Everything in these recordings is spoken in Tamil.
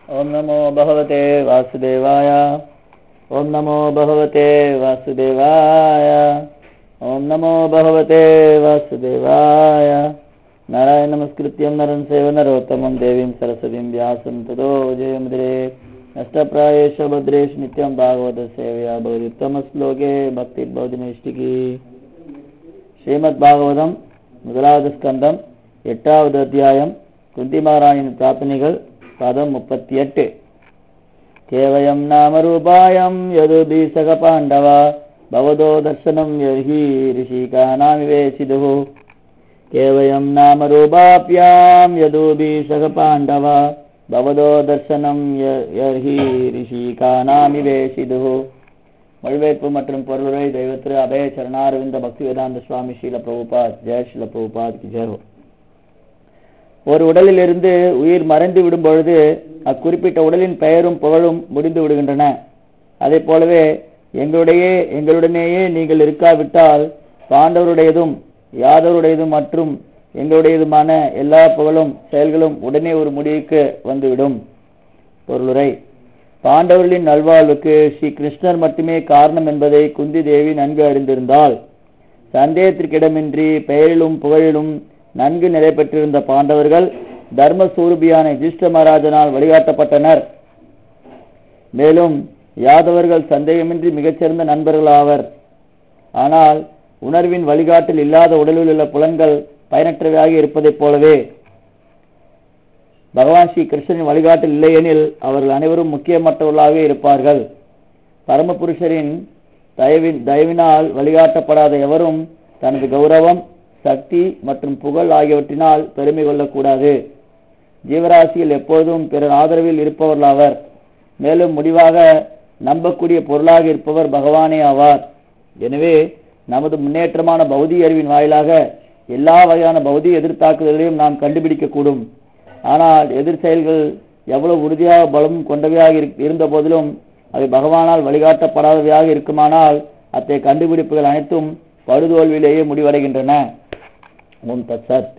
ॐ नमो भगवते वासुदेवाय ॐ नमो भगवते वासुदेवाय ॐ नमो भगवते वासुदेवाय नारायण नमस्कृत्यं नरं सेव नरोत्तमं देवीं सरस्वतीं व्यासं ततो जयमुद्रे अष्टप्रायेश भद्रेश नित्यं भागवतसेवया भवति उत्तमश्लोके भक्तिर्भवतिनिष्ठिकी ஸ்ரீமத் முதலாவது ஸ்கந்தம் எட்டாவது அத்தியாயம் குந்திமாராயணின் பிரார்த்தனைகள் பதம் முப்பத்தி எட்டு கேவயம் நாம ரூபாயம் யதுபி சக பாண்டவா பவதோ தர்சனம் யர்ஹி ரிஷிகானாமிவேசிதுः கேவயம் நாம ரூபாப்யாம் யதுபி சக பாண்டவா பவதோ தர்சனம் யர்ஹி ரிஷிகானாமிவேசிதுः மொழிபெயர்ப்பு மற்றும் பொருளுரை தெய்வத்திரு அபய சரணாரவிந்த பக்தி வேதாந்த சுவாமி ஸ்ரீல பிரபுபாத் ஜெய ஸ்ரீல பிரபுபாத் ஜெயோ ஒரு உடலிலிருந்து உயிர் மறைந்து விடும் பொழுது அக்குறிப்பிட்ட உடலின் பெயரும் புகழும் முடிந்து விடுகின்றன அதே போலவே எங்களுடைய எங்களுடனேயே நீங்கள் இருக்காவிட்டால் பாண்டவருடையதும் யாதவருடையதும் மற்றும் எங்களுடையதுமான எல்லா புகழும் செயல்களும் உடனே ஒரு முடிவுக்கு வந்துவிடும் பொருளுரை பாண்டவர்களின் நல்வாழ்வுக்கு ஸ்ரீ கிருஷ்ணர் மட்டுமே காரணம் என்பதை குந்தி தேவி நன்கு அறிந்திருந்தால் சந்தேகத்திற்கிடமின்றி பெயரிலும் புகழிலும் நன்கு நிலை பெற்றிருந்த பாண்டவர்கள் தர்மஸ்வரூபியான யுதிஷ்ட மகாராஜனால் வழிகாட்டப்பட்டனர் மேலும் யாதவர்கள் சந்தேகமின்றி மிகச்சிறந்த நண்பர்கள் ஆவர் ஆனால் உணர்வின் வழிகாட்டில் இல்லாத உடலில் உள்ள புலன்கள் பயனற்றவையாக இருப்பதைப் போலவே பகவான் ஸ்ரீ கிருஷ்ணனின் வழிகாட்டில் இல்லையெனில் அவர்கள் அனைவரும் முக்கியமற்றவர்களாக இருப்பார்கள் பரமபுருஷரின் தயவின் தயவினால் வழிகாட்டப்படாத எவரும் தனது கௌரவம் சக்தி மற்றும் புகழ் ஆகியவற்றினால் பெருமை கொள்ளக்கூடாது ஜீவராசியில் எப்போதும் பிறர் ஆதரவில் இருப்பவர்களாவர் மேலும் முடிவாக நம்பக்கூடிய பொருளாக இருப்பவர் பகவானே ஆவார் எனவே நமது முன்னேற்றமான பௌதிக அறிவின் வாயிலாக எல்லா வகையான பௌதிக எதிர்த்தாக்குதல்களையும் நாம் கண்டுபிடிக்கக்கூடும் ஆனால் எதிர் செயல்கள் எவ்வளவு உறுதியாக பலம் கொண்டவையாக இருந்த போதிலும் அவை பகவானால் வழிகாட்டப்படாதவையாக இருக்குமானால் அத்தகைய கண்டுபிடிப்புகள் அனைத்தும் படுதோல்வியிலேயே முடிவடைகின்றன ஓம் தத் சத்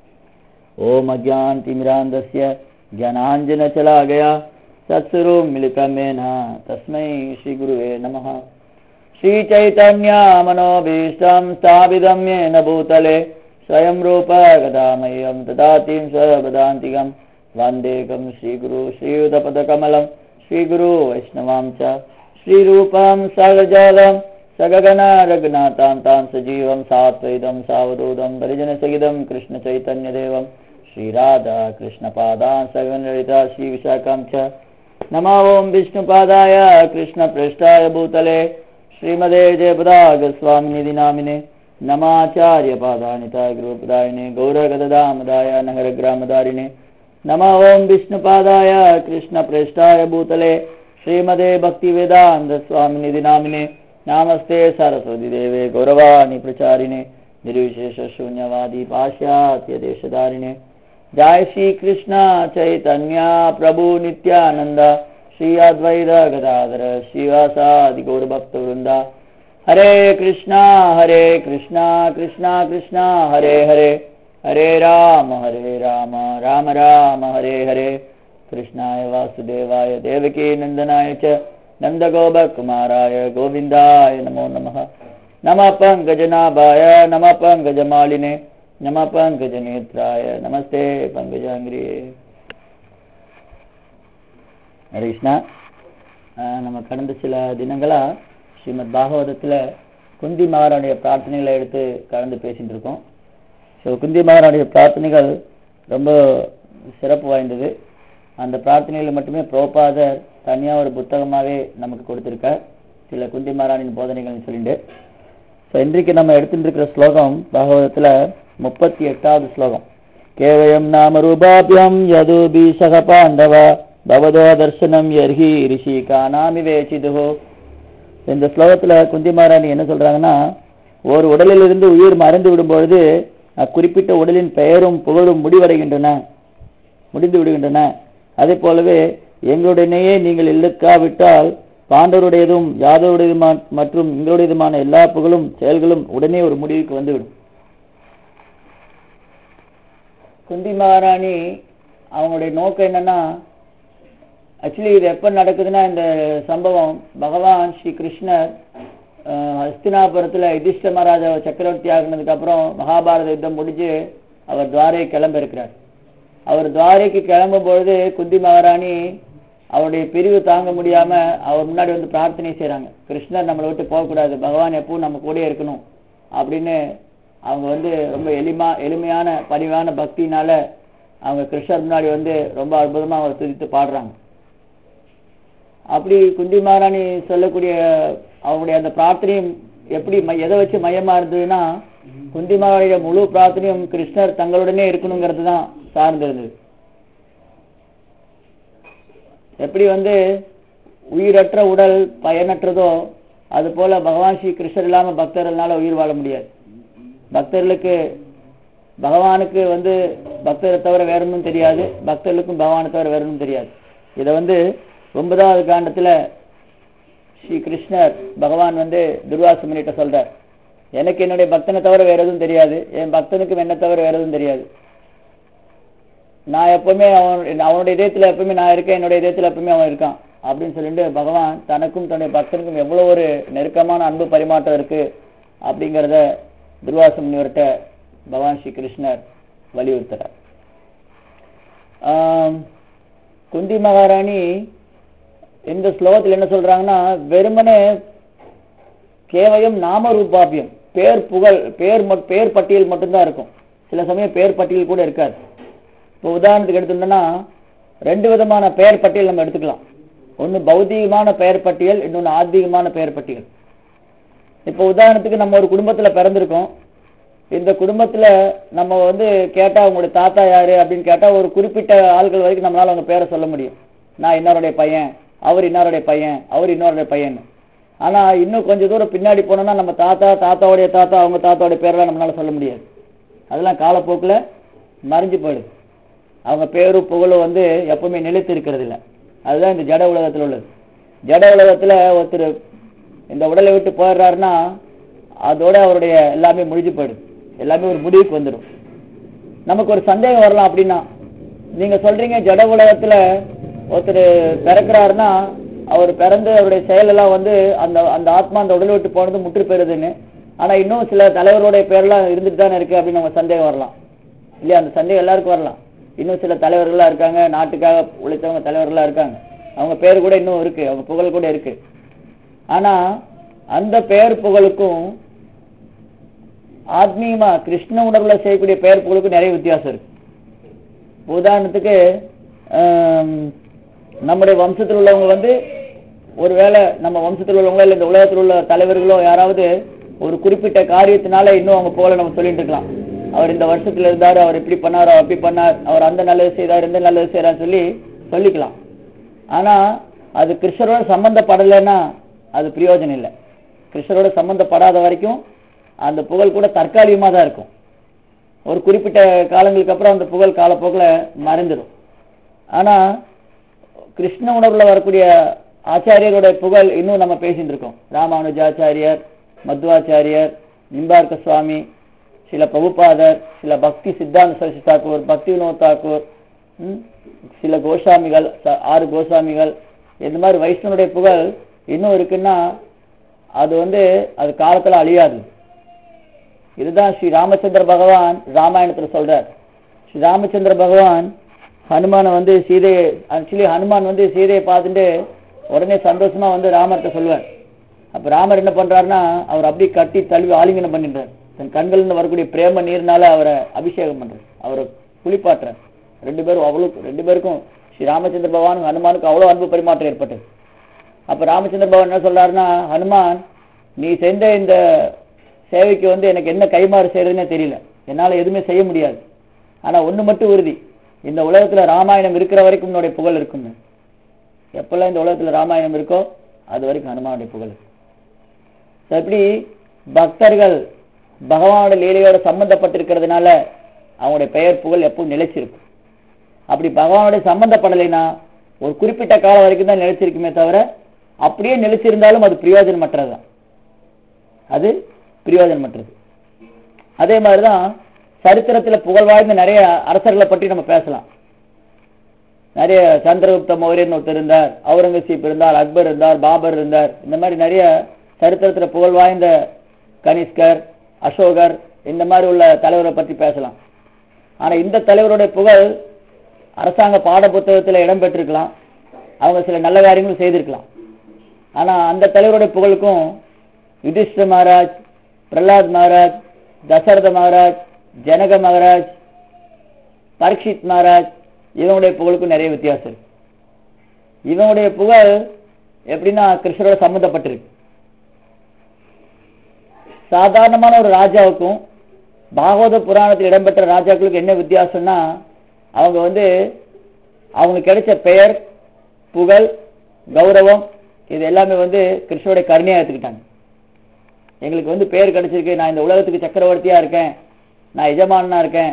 ஓம் அஜான் திமிராந்தஸ்ய ஜனாஞ்சனச்சலாகயா சத்சுரு மிலிதமேன தஸ்மை ஸ்ரீ குருவே நமः श्रीचैतन्या मनोभीष्टं स्थापितं येन भूतले स्वयं रूप गदामह्यं ददातिं स्वपदान्तिकं वन्देकं श्रीगुरु श्रीयुतपदकमलं श्रीगुरु वैष्णवां च श्रीरूपं सगजालं सगगन रघुनाथां तां सजीवं सात्वैदं सावधूतं परिजनसहितं कृष्णचैतन्यदेवं श्रीराधा कृष्णपादान् सगनललिता श्रीविशाखां च नमो ॐ विष्णुपादाय कृष्णपृष्ठाय भूतले श्रीमदे जयपदागस्वामिनिधि नामिने नमाचार्यपादानिताय गुरुपदायिने गौरगदामदाय नगरग्रामदारिणे नमः ॐ विष्णुपादाय कृष्णप्रेष्ठाय भूतले श्रीमदे भक्तिवेदान्तस्वामिनिधि नामिने नामस्ते सरस्वतीदेवे गौरवाणि प्रचारिणे निर्विशेषशून्यवादी पाश्चात्यदेशधारिणे जय श्रीकृष्ण चैतन्या प्रभु नित्यानन्द श्री अद्वैत गदाधर श्रीवासादि गौरभक्तवृन्दा हरे कृष्णा हरे कृष्णा कृष्णा कृष्णा हरे हरे हरे राम हरे राम राम राम हरे हरे कृष्णाय वासुदेवाय देवकी नन्दनाय च नन्दगोपकुमाराय गोविन्दाय नमो नमः नमः पङ्कजनाभाय नमः पङ्कजमालिने नमः पङ्कजनेत्राय नमस्ते पङ्कजाङ्ग्रिये ஹரே கிருஷ்ணா நம்ம கடந்த சில தினங்களாக ஸ்ரீமத் பாகவதத்தில் குந்தி மகாராணுடைய பிரார்த்தனைகளை எடுத்து கலந்து பேசிட்டு இருக்கோம் ஸோ குந்தி மகாராணுடைய பிரார்த்தனைகள் ரொம்ப சிறப்பு வாய்ந்தது அந்த பிரார்த்தனைகளை மட்டுமே புரோபாதர் தனியாக ஒரு புத்தகமாகவே நமக்கு கொடுத்துருக்கார் சில குந்தி மகாராணியின் போதனைகள்னு சொல்லிட்டு ஸோ இன்றைக்கு நம்ம எடுத்துட்டு இருக்கிற ஸ்லோகம் பாகவதத்தில் முப்பத்தி எட்டாவது ஸ்லோகம் கேவயம் நாம ரூபாபியம் யதுபி சக பாண்டவா பவதோ தர்சனம் யர்ஹி ரிஷிகானாமி வேச்சிதுஹோ இந்த ஸ்லோகத்துல குந்தி மகாராணி என்ன சொல்றாங்கன்னா ஒரு உடலிலிருந்து உயிர் மறைந்து விடும் பொழுது அக்குறிப்பிட்ட உடலின் பெயரும் புகழும் முடிவடைகின்றன முடிந்து விடுகின்றன அதே போலவே எங்களுடனேயே நீங்கள் இல்லக்காவிட்டால் பாண்டவருடையதும் யாதவருடையதுமா மற்றும் எங்களுடையதுமான எல்லா புகழும் செயல்களும் உடனே ஒரு முடிவுக்கு வந்துவிடும் குந்தி மகாராணி அவங்களுடைய நோக்கம் என்னன்னா ஆக்சுவலி இது எப்போ நடக்குதுன்னா இந்த சம்பவம் பகவான் ஸ்ரீ கிருஷ்ணர் அஹ், ஹஸ்தினாபுரத்துல யுதிஷ்ட மகாராஜா சக்கரவர்த்தி ஆகினதுக்கு அப்புறம் மகாபாரத யுத்தம் முடிஞ்சு அவர் துவாரை கிளம்ப இருக்கிறார் அவர் துவாரைக்கு கிளம்பும் பொழுது குந்தி மகாராணி அவருடைய பிரிவு தாங்க முடியாம அவர் முன்னாடி வந்து பிரார்த்தனை செய்றாங்க கிருஷ்ணர் நம்மளை விட்டு போகக்கூடாது பகவான் எப்பவும் நம்ம கூடயே இருக்கணும் அப்படின்னு அவங்க வந்து ரொம்ப எளிமா எளிமையான பணிவான பக்தினால அவங்க கிருஷ்ணர் முன்னாடி வந்து ரொம்ப அற்புதமா அவர் துதித்து பாடுறாங்க அப்படி குந்தி மகாராணி சொல்லக்கூடிய அவங்களுடைய அந்த பிரார்த்தனையும் எப்படி மை- எதை வச்சு மையமா இருந்ததுன்னா குந்தி மகாராணிய முழு பிரார்த்தனையும் கிருஷ்ணர் தங்களுடனே இருக்கணுங்கிறது தான் சார்ந்திருந்தது எப்படி வந்து உயிரற்ற உடல் பயனற்றதோ அது போல பகவான் ஸ்ரீ கிருஷ்ணர் இல்லாம பக்தர்களால உயிர் வாழ முடியாது பக்தர்களுக்கு பகவானுக்கு வந்து பக்தரை தவிர வேற ஒன்றும் தெரியாது பக்தர்களுக்கும் பகவானை தவிர வேற ஒன்றும் தெரியாது இதை வந்து ஒன்பதாவது காண்டத்துல ஸ்ரீ கிருஷ்ணர் பகவான் வந்து துர்வாச முனிட்ட சொல்றார் எனக்கு என்னுடைய பக்தனை தவிர வேற எதுவும் தெரியாது என் பக்தனுக்கும் என்ன தவிர வேற எதுவும் தெரியாது நான் எப்பவுமே அவன் அவனுடைய இதயத்துல எப்பவுமே நான் இருக்கேன் என்னுடைய இதயத்துல எப்பவுமே அவன் இருக்கான் அப்படின்னு சொல்லிட்டு பகவான் தனக்கும் தன்னுடைய பக்தனுக்கும் எவ்வளவு ஒரு நெருக்கமான அன்பு பரிமாற்றம் இருக்கு அப்படிங்கிறத துர்வாச முனிவர்கிட்ட பகவான் ஸ்ரீ கிருஷ்ணர் வலியுறுத்துறார் ஆம், குந்தி மகாராணி இந்த ஸ்லோகத்தில் என்ன சொல்றாங்கன்னா வெறுமனே கேவலம் நாம ரூபாபியம் பேர் புகழ் பேர் மட்- பேர் பட்டியல் மட்டும்தான் இருக்கும் சில சமயம் பேர் பட்டியல் கூட இருக்காது இப்போ உதாரணத்துக்கு எடுத்துட்டோம்னா ரெண்டு விதமான பெயர் பட்டியல் நம்ம எடுத்துக்கலாம் ஒன்னு பௌதீகமான பெயர் பட்டியல் இன்னொன்னு ஆத்மீகமான பெயர் பட்டியல் இப்போ உதாரணத்துக்கு நம்ம ஒரு குடும்பத்துல பிறந்திருக்கோம் இந்த குடும்பத்துல நம்ம வந்து கேட்டா உங்களுடைய தாத்தா யாரு அப்படின்னு கேட்டா ஒரு குறிப்பிட்ட ஆட்கள் வரைக்கும் நம்மளால அவங்க பேரை சொல்ல முடியும் நான் இன்னொருடைய பையன் அவர் இன்னொருடைய பையன் அவர் இன்னொருடைய பையன் ஆனா இன்னும் கொஞ்சம் தூரம் பின்னாடி போனோம்னா நம்ம தாத்தா தாத்தாவுடைய தாத்தா அவங்க தாத்தாவுடைய பேரெல்லாம் நம்மளால சொல்ல முடியாது அதெல்லாம் காலப்போக்குல மறைஞ்சு போயிடுது அவங்க பேரும் புகழும் வந்து எப்பவுமே நிலைத்து இருக்கிறது இல்ல அதுதான் இந்த ஜட உலகத்துல உள்ளது ஜட உலகத்துல ஒருத்தர் இந்த உடலை விட்டு போயிடுறாருன்னா அதோட அவருடைய எல்லாமே முடிஞ்சு போயிடுது எல்லாமே ஒரு முடிவுக்கு வந்துடும் நமக்கு ஒரு சந்தேகம் வரலாம் அப்படின்னா நீங்க சொல்றீங்க ஜட உலகத்துல ஒருத்தர் பிறக்கிறாருன்னா அவர் பிறந்து அவருடைய செயல் எல்லாம் வந்து அந்த அந்த ஆத்மா அந்த உடலை விட்டு போனது முற்று பெறுதுன்னு ஆனா இன்னும் சில தலைவருடைய பேர்லாம் இருந்துட்டு தானே இருக்கு அப்படின்னு அவங்க சந்தேகம் வரலாம் இல்லையா அந்த சந்தேகம் எல்லாருக்கும் வரலாம் இன்னும் சில தலைவர்கள்லாம் இருக்காங்க நாட்டுக்காக உழைத்தவங்க தலைவர்கள்லாம் இருக்காங்க அவங்க பேர் கூட இன்னும் இருக்கு அவங்க புகழ் கூட இருக்கு ஆனா அந்த பெயர் புகழுக்கும் ஆத்மீகமா கிருஷ்ண உணர்வுல செய்யக்கூடிய பெயர் புகழுக்கும் நிறைய வித்தியாசம் இருக்கு உதாரணத்துக்கு ஆம், நம்முடைய வம்சத்தில் உள்ளவங்க வந்து ஒருவேளை நம்ம வம்சத்தில் உள்ளவங்களோ இல்லை இந்த உலகத்தில் உள்ள தலைவர்களோ யாராவது ஒரு குறிப்பிட்ட காரியத்தினால இன்னும் அவங்க புகழை நம்ம சொல்லிட்டு இருக்கலாம் அவர் இந்த வருஷத்துல இருந்தாரு அவர் இப்படி பண்ணார் அவர் அப்படி பண்ணார் அவர் அந்த நல்லது செய்தார் இந்த நல்லது செய்யறாரு சொல்லி சொல்லிக்கலாம் ஆனா அது கிருஷ்ணரோட சம்பந்தப்படலைன்னா அது பிரயோஜனம் இல்லை கிருஷ்ணரோட சம்பந்தப்படாத வரைக்கும் அந்த புகழ் கூட தற்காலிகமா தான் இருக்கும் ஒரு குறிப்பிட்ட காலங்களுக்கு அப்புறம் அந்த புகழ் காலப்போக்கில் மறைந்துடும் ஆனா கிருஷ்ண உணர்வுல வரக்கூடிய ஆச்சாரியருடைய புகழ் இன்னும் நம்ம பேசிட்டு இருக்கோம் ராமானுஜாச்சாரியர் மத்வாச்சாரியர் நிம்பார்க்க சுவாமி சில பிரபுபாதர் சில பக்தி சித்தாந்த சரஸ்வதி தாக்கூர் பக்தி வினோத் தாக்கூர் ம், சில கோசாமிகள் ச- ஆறு கோசாமிகள் இந்த மாதிரி வைஷ்ணவனுடைய புகழ் இன்னும் இருக்குன்னா அது வந்து அது காலத்துல அழியாது இதுதான் ஸ்ரீ ராமச்சந்திர பகவான் ராமாயணத்துல சொல்றார் ஸ்ரீ ராமச்சந்திர பகவான் ஹனுமானை வந்து சீதையை ஆக்சுவலி ஹனுமான் வந்து சீதையை பார்த்துட்டு உடனே சந்தோஷமா வந்து ராமர்கிட்ட சொல்வார் அப்ப ராமர் என்ன பண்றாருன்னா அவர் அப்படியே கட்டி தழுவி ஆலிங்கனம் பண்ணிடுறார் தன் கண்கள்ல வரக்கூடிய பிரேம நீர்னால அவரை அபிஷேகம் பண்றார் அவரை குளிப்பாட்டுறார் ரெண்டு பேரும் அவ்வளவு ரெண்டு பேருக்கும் ஸ்ரீ ராமச்சந்திர பகவானும் ஹனுமானுக்கும் அவ்வளவு அன்பு பரிமாற்றம் ஏற்பட்டது அப்ப ராமச்சந்திர பகவான் என்ன சொல்றாருன்னா ஹனுமான் நீ செஞ்ச இந்த சேவைக்கு வந்து எனக்கு என்ன கைமாறு செய்யறதுன்னே தெரியல என்னால எதுவுமே செய்ய முடியாது ஆனா ஒண்ணு மட்டும் உறுதி இந்த உலகத்துல ராமாயணம் இருக்கிற வரைக்கும் உன்னுடைய புகழ் இருக்கும்னு எப்பெல்லாம் இந்த உலகத்துல ராமாயணம் இருக்கோ அது வரைக்கும் ஹனுமானுடைய புகழ் இருக்கு So, இப்படி பக்தர்கள் பகவானோட லீலையோட சம்பந்தப்பட்டிருக்கிறதுனால அவங்களுடைய பெயர் புகழ் எப்பவும் நிலைச்சிருக்கும் அப்படி பகவானுடைய சம்பந்தப்படலைன்னா ஒரு குறிப்பிட்ட காலம் வரைக்கும் தான் நிலைச்சிருக்குமே தவிர அப்படியே நிலைச்சிருந்தாலும் அது பிரயோஜனமற்றதுதான் அது பிரயோஜனமற்றது அதே மாதிரிதான் சரித்திரத்துல புகழ் வாய்ந்த நிறைய அரசர்களை பற்றி நம்ம பேசலாம் நிறைய சந்திரகுப்த மௌரியன் ஒருத்தர் இருந்தார் அவுரங்கசீப் இருந்தார் அக்பர் இருந்தார் பாபர் இருந்தார் இந்த மாதிரி நிறைய சரித்திரத்துல புகழ் வாய்ந்த கனிஷ்கர் அசோகர் இந்த மாதிரி உள்ள தலைவரை பற்றி பேசலாம் ஆனா இந்த தலைவருடைய புகழ் அரசாங்க பாட புத்தகத்துல இடம் பெற்றிருக்கலாம் அவங்க சில நல்ல காரியங்களும் செய்திருக்கலாம் ஆனா அந்த தலைவருடைய புகழுக்கும் யுதிஷ்ட மகாராஜ் பிரகலாத் மகாராஜ் தசரத மகாராஜ் ஜனக மகாராஜ் பரீட்சித் மகாராஜ் இவனுடைய புகழுக்கும் நிறைய வித்தியாசம் இருக்கு இவனுடைய புகழ் எப்படின்னா கிருஷ்ணரோட சம்பந்தப்பட்டிருக்கு சாதாரணமான ஒரு ராஜாவுக்கும் பாகவத புராணத்தில் இடம்பெற்ற ராஜாக்களுக்கு என்ன வித்தியாசம்னா அவங்க வந்து அவங்களுக்கு கிடைச்ச பெயர் புகழ் கௌரவம் இது எல்லாமே வந்து கிருஷ்ணருடைய கருணையா எடுத்துக்கிட்டாங்க எங்களுக்கு வந்து பேர் கிடைச்சிருக்கு நான் இந்த உலகத்துக்கு சக்கரவர்த்தியா இருக்கேன் நான் எஜமானா இருக்கேன்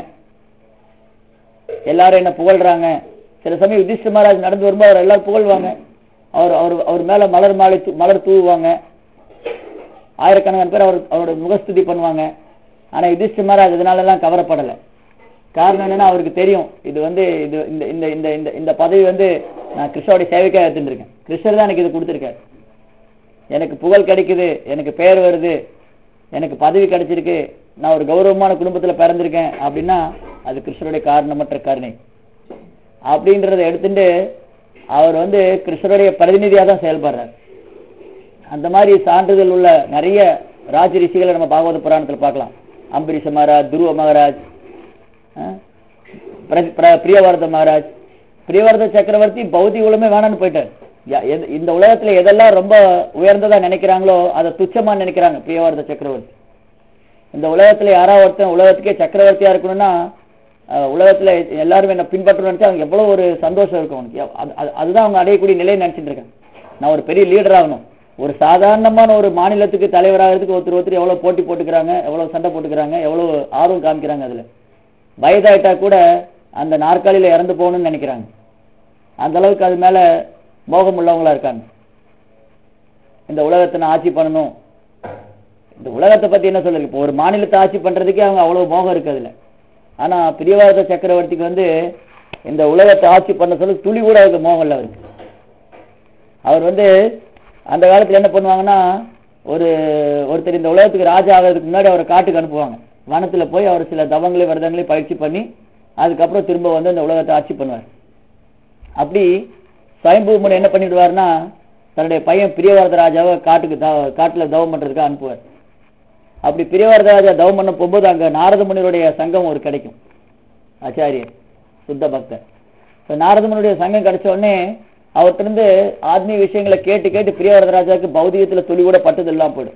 எல்லாரும் என்ன புகழ்றாங்க சில சமயம் யுதிஷ்ட மகாராஜ் நடந்து வரும்போது அவர் எல்லாரும் புகழ்வாங்க அவர் அவர் அவர் மேல மலர் மாலை தூ- மலர் தூவுவாங்க ஆயிரக்கணக்கான பேர் அவர் அவரோட முகஸ்துதி பண்ணுவாங்க ஆனா யுதிஷ்ட மகாராஜ் இதனால எல்லாம் கவரப்படலை காரணம் என்னன்னா அவருக்கு தெரியும் இது வந்து இது இந்த இந்த இந்த இந்த இந்த பதவி வந்து நான் கிருஷ்ணருடைய சேவைக்காக எடுத்துட்டு இருக்கேன் கிருஷ்ணர் தான் எனக்கு இது கொடுத்துருக்காரு எனக்கு புகழ் கிடைக்குது எனக்கு பெயர் வருது எனக்கு பதவி கிடைச்சிருக்கு நான் ஒரு கௌரவமான குடும்பத்துல பிறந்திருக்கேன் அப்படின்னா அது கிருஷ்ணருடைய காரணமற்ற கருணை அப்படின்றத எடுத்துட்டு அவர் வந்து கிருஷ்ணருடைய பிரதிநிதியா தான் செயல்படுறார் அந்த மாதிரி சான்றிதழ் உள்ள நிறைய ராஜ ரிஷிகளை நம்ம பாகவத புராணத்துல பார்க்கலாம் அம்பரீஷ மகாராஜ் துருவ மகாராஜ் அஹ், பிர- பிர- பிரியவர்த மகாராஜ் பிரியவர்த சக்கரவர்த்தி பௌதிக உலகமே வேணான்னு போயிட்டார் யா- எது- இந்த உலகத்துல எதெல்லாம் ரொம்ப உயர்ந்ததா நினைக்கிறாங்களோ அதை துச்சமா நினைக்கிறாங்க பிரியவர்த சக்கரவர்த்தி இந்த உலகத்துல யாராவது ஒருத்தன் உலகத்துக்கே சக்கரவர்த்தியா இருக்கணும்னா அஹ், உலகத்துல எல்லாரும் என்ன பின்பற்றணும்னு நினைச்சா அவங்க எவ்வளவு ஒரு சந்தோஷம் இருக்கும் அவனுக்கு எவ்- அது- அது- அதுதான் அவங்க அடையக்கூடிய நிலையை நினைச்சிட்டு இருக்காங்க நான் ஒரு பெரிய லீடர் ஆகணும் ஒரு சாதாரணமான ஒரு மாநிலத்துக்கு தலைவராகிறதுக்கு ஒருத்தர் ஒருத்தர் எவ்வளவு போட்டி போட்டுக்கிறாங்க எவ்வளவு சண்டை போட்டுக்கிறாங்க எவ்வளவு ஆர்வம் காமிக்கிறாங்க அதுல வயதாயிட்டா கூட அந்த நாற்காலியில இறந்து போகணும்னு நினைக்கிறாங்க அந்த அளவுக்கு அது மேல மோகம் உள்ளவங்களா இருக்காங்க இந்த உலகத்தை நான் ஆட்சி பண்ணணும் இந்த உலகத்தை பத்தி என்ன சொல்லிருக்கு இப்போ ஒரு மாநிலத்தை ஆட்சி பண்றதுக்கே அவங்க அவ்வளவு மோகம் இருக்கு அதுல ஆனா பிரியவாத சக்கரவர்த்திக்கு வந்து இந்த உலகத்தை ஆட்சி பண்ண சொல்லி துளி கூட அவருக்கு மோகம் இல்லை அவருக்கு அவர் வந்து அந்த காலத்துல என்ன பண்ணுவாங்கன்னா ஒரு ஒருத்தர் இந்த உலகத்துக்கு ராஜா ஆகிறதுக்கு முன்னாடி அவரை காட்டுக்கு அனுப்புவாங்க வனத்துல போய் அவர் சில தவங்களை விரதங்களையும் பயிற்சி பண்ணி அதுக்கப்புறம் திரும்ப வந்து இந்த உலகத்தை ஆட்சி பண்ணுவார் அப்படி சுயம்பூமன் என்ன பண்ணிடுவாருன்னா தன்னுடைய பையன் பிரியவரத ராஜாவை காட்டுக்கு தவ- காட்டுல தவம் பண்றதுக்கு அனுப்புவார் அப்படி பிரியவரத ராஜா தவம் பண்ண போகும்போது அங்க நாரத முனிவருடைய சங்கம் ஒரு கிடைக்கும் ஆச்சாரியர் சுத்த பக்தர் இப்ப நாரத முனிவருடைய சங்கம் கிடைச்ச உடனே அவர்கிட்ட இருந்து ஆத்மீய விஷயங்களை கேட்டு கேட்டு பிரியவரத ராஜாவுக்கு பௌதிகத்துல துளி கூட பட்டது எல்லாம் போயிடும்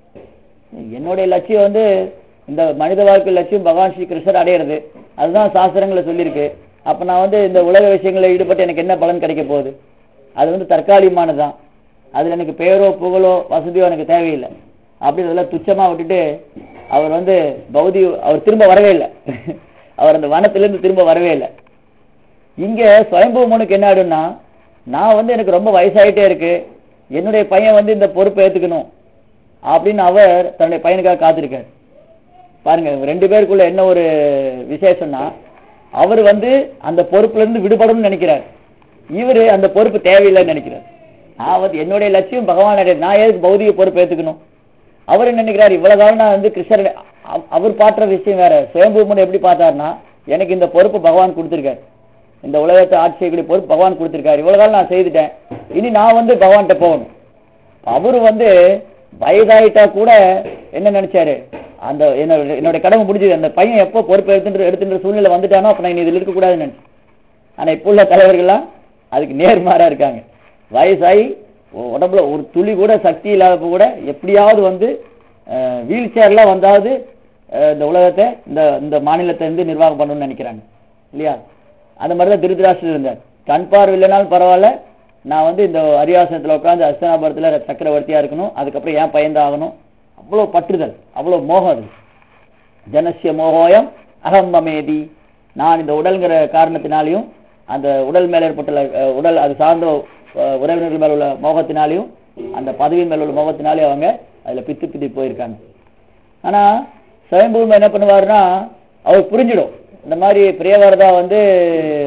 என்னுடைய லட்சியம் வந்து இந்த மனித வாழ்க்கை லட்சியம் பகவான் ஸ்ரீ கிருஷ்ணர் அடையிறது அதுதான் சாஸ்திரங்களை சொல்லியிருக்கு அப்ப நான் வந்து இந்த உலக விஷயங்களில் ஈடுபட்டு எனக்கு என்ன பலன் கிடைக்க போகுது அது வந்து தற்காலிகமானதுதான் அதுல எனக்கு பெயரோ புகழோ வசதியோ எனக்கு தேவையில்லை அப்படி அதெல்லாம் துச்சமா விட்டுட்டு அவர் வந்து பௌதி அவர் திரும்ப வரவே இல்லை அவர் அந்த வனத்திலிருந்து திரும்ப வரவே இல்லை இங்க சுயம்புவனுக்கு என்ன ஆயிடும்னா நான் வந்து எனக்கு ரொம்ப வயசாயிட்டே இருக்கு என்னுடைய பையன் வந்து இந்த பொறுப்பை ஏத்துக்கணும் அப்படின்னு அவர் தன்னுடைய பையனுக்காக காத்திருக்காரு பாருங்க இவங்க ரெண்டு பேருக்குள்ள என்ன ஒரு விசேஷம்னா அவர் வந்து அந்த பொறுப்புல இருந்து விடுபடணும்னு நினைக்கிறார் இவரு அந்த பொறுப்பு தேவையில்லைன்னு நினைக்கிறார் நான் வந்து என்னுடைய லட்சியம் பகவான் அடைய நான் எதுக்கு பௌதிக பொறுப்பு ஏத்துக்கணும் அவர் என்ன நினைக்கிறார் இவ்வளவு காலம் நான் வந்து கிருஷ்ணர் அவ- அவர் பாட்டுற விஷயம் வேற சுயம்பூமன் எப்படி பார்த்தாருன்னா எனக்கு இந்த பொறுப்பு பகவான் கொடுத்திருக்காரு இந்த உலகத்தை ஆட்சி செய்யக்கூடிய பொறுப்பு பகவான் கொடுத்திருக்காரு இவ்வளவு காலம் நான் செய்துட்டேன் இனி நான் வந்து பகவான்கிட்ட போகணும் அவரு வந்து வயதாயிட்டா கூட என்ன நினைச்சாரு அந்த என்னோட என்னோட கடமை முடிஞ்சது அந்த பையன் எப்போ பொறுப்பு எடுத்துட்டு எடுத்துன்ற சூழ்நிலை வந்துட்டானோ அப்ப நான் இனி இதுல இருக்கக்கூடாதுன்னு நினைச்சேன் ஆனா இப்போ உள்ள தலைவர்கள்லாம் அதுக்கு நேர்மாறா இருக்காங்க வயசாகி உ- உடம்புல ஒரு துளி கூட சக்தி இல்லாதப்ப கூட எப்படியாவது வந்து வீல் சேர்லாம் வந்தாவது அஹ், இந்த உலகத்தை இந்த இந்த மாநிலத்தை வந்து நிர்வாகம் பண்ணணும்னு நினைக்கிறாங்க இல்லையா அந்த மாதிரி தான் திருதராஷ்டிரர் இருந்தார் கண் பார்வை இல்லைனாலும் பரவாயில்ல நான் வந்து இந்த அரியாசனத்துல உட்காந்து அஸ்தனாபுரத்துல சக்கரவர்த்தியா இருக்கணும் அதுக்கப்புறம் ஏன் பயந்து ஆகணும் அவ்வளவு பற்றுதல் அவ்வளவு மோகம் அது ஜனசிய மோகோயம் அகம் மமேதி நான் இந்த உடல்ங்கிற காரணத்தினாலையும் அந்த உடல் மேல ஏற்பட்டுள்ள அஹ், உடல் அது சார்ந்த அஹ், உறவினர்கள் மேல உள்ள மோகத்தினாலையும் அந்த பதவியின் மேல உள்ள மோகத்தினாலையும் அவங்க அதுல பித்து பித்தி போயிருக்காங்க ஆனா சுயம்பூமி என்ன பண்ணுவாருன்னா அவர் புரிஞ்சிடும் இந்த மாதிரி பிரியவரதா வந்து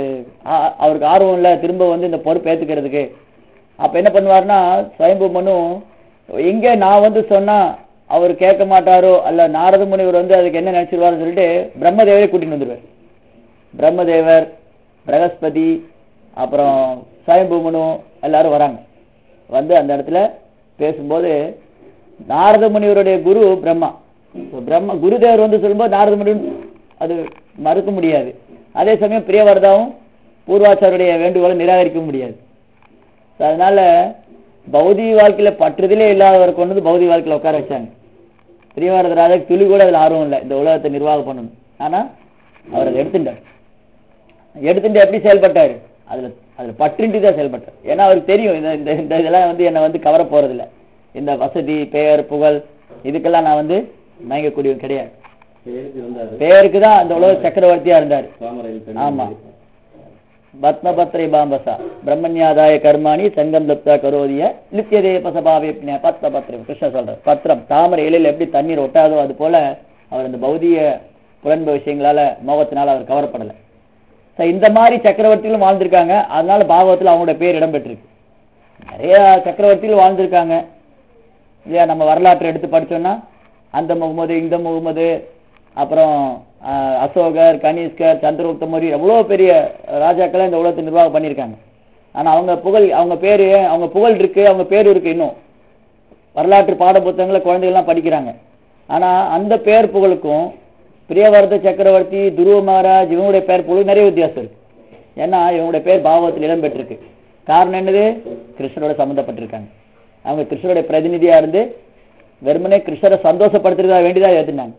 ஆ- அவருக்கு ஆர்வம் இல்லை திரும்ப வந்து இந்த பொறுப்பு ஏத்துக்கிறதுக்கு அப்ப என்ன பண்ணுவாருன்னா சுயம்பு மனு எங்க நான் வந்து சொன்னா அவர் கேட்க மாட்டாரோ அல்ல நாரத முனிவர் வந்து அதுக்கு என்ன நினைச்சிருவாருன்னு சொல்லிட்டு பிரம்மதேவரை கூட்டிட்டு வந்துருவார் பிரம்மதேவர் பிரகஸ்பதி அப்புறம் சுயம்புமனு எல்லாரும் வராங்க வந்து அந்த இடத்துல பேசும்போது நாரத முனிவருடைய குரு பிரம்மா இப்ப பிரம்ம குருதேவர் வந்து சொல்லும்போது நாரத முனிவர் அது மறுக்க முடியாது அதே சமயம் பிரியவரதாவும் பூர்வாச்சாருடைய வேண்டுகோளை நிராகரிக்க முடியாது So, அதனால பௌதிக வாழ்க்கையில பற்றுதலே இல்லாதவரை கொண்டு வந்து பௌதிக வாழ்க்கையில உட்கார வச்சாங்க பிரியவாரத ராஜாக்கு துளி கூட அதுல ஆர்வம் இல்லை இந்த உலகத்தை நிர்வாகம் பண்ணணும் ஆனா அவர் அதை எடுத்துட்டார் எடுத்துட்டு எப்படி செயல்பட்டாரு அதுல அதுல பற்றின்றி தான் செயல்பட்டார் ஏன்னா அவருக்கு தெரியும் இந்த இந்த இந்த இதெல்லாம் வந்து என்னை வந்து கவர போறது இல்ல இந்த வசதி பெயர் புகழ் இதுக்கெல்லாம் நான் வந்து மயங்கக்கூடியவன் கிடையாது பேருக்கு வந்தாரு பெயருக்கு தான் அந்த உலக சக்கரவர்த்தியா இருந்தாரு தாமரையில் ஆமா பத்மபத்ரை பாம்பசா பிரம்மண்யாதாய கர்மாணி சங்கம் தப்தா கரோதிய லித்தியதே பசபாவே பத்மபத்ரம் கிருஷ்ண சொல்றார் பத்திரம் தாமரை இலையில எப்படி தண்ணீர் ஒட்டாதோ அது போல அவர் அந்த பௌதிக புலன்ப விஷயங்களால மோகத்தினால அவர் கவரப்படல So, இந்த மாதிரி சக்கரவர்த்திகளும் வாழ்ந்திருக்காங்க அதனால பாகவத்துல அவங்களோட பேர் இடம்பெற்றிருக்கு நிறைய சக்கரவர்த்திகள் வாழ்ந்திருக்காங்க இல்லையா நம்ம வரலாற்றை எடுத்து படிச்சோம்னா அந்த முகமது இந்த முகமது அப்புறம் ஆஹ், அசோகர் கனிஷ்கர் சந்திரகுப்த மௌரியர் எவ்வளோ பெரிய ராஜாக்களை இந்த உலகத்தை நிர்வாகம் பண்ணியிருக்காங்க ஆனா அவங்க புகழ் அவங்க பேரு அவங்க புகழ் இருக்கு அவங்க பேர் இருக்கு இன்னும் வரலாற்று பாட புத்தகங்களை குழந்தைகள்லாம் படிக்கிறாங்க ஆனா அந்த பேர் புகழுக்கும் பிரியவர்த சக்கரவர்த்தி துருவ மகாராஜ் இவங்களுடைய பேர் புகழ் நிறைய வித்தியாசம் இருக்கு ஏன்னா இவங்களுடைய பேர் பாகவத்தில் இடம்பெற்றிருக்கு காரணம் என்னது கிருஷ்ணரோட சம்மந்தப்பட்டிருக்காங்க அவங்க கிருஷ்ணருடைய பிரதிநிதியா இருந்து வெறுமனே கிருஷ்ணரை சந்தோஷப்படுத்துறதா வேண்டியதா ஏத்துனாங்க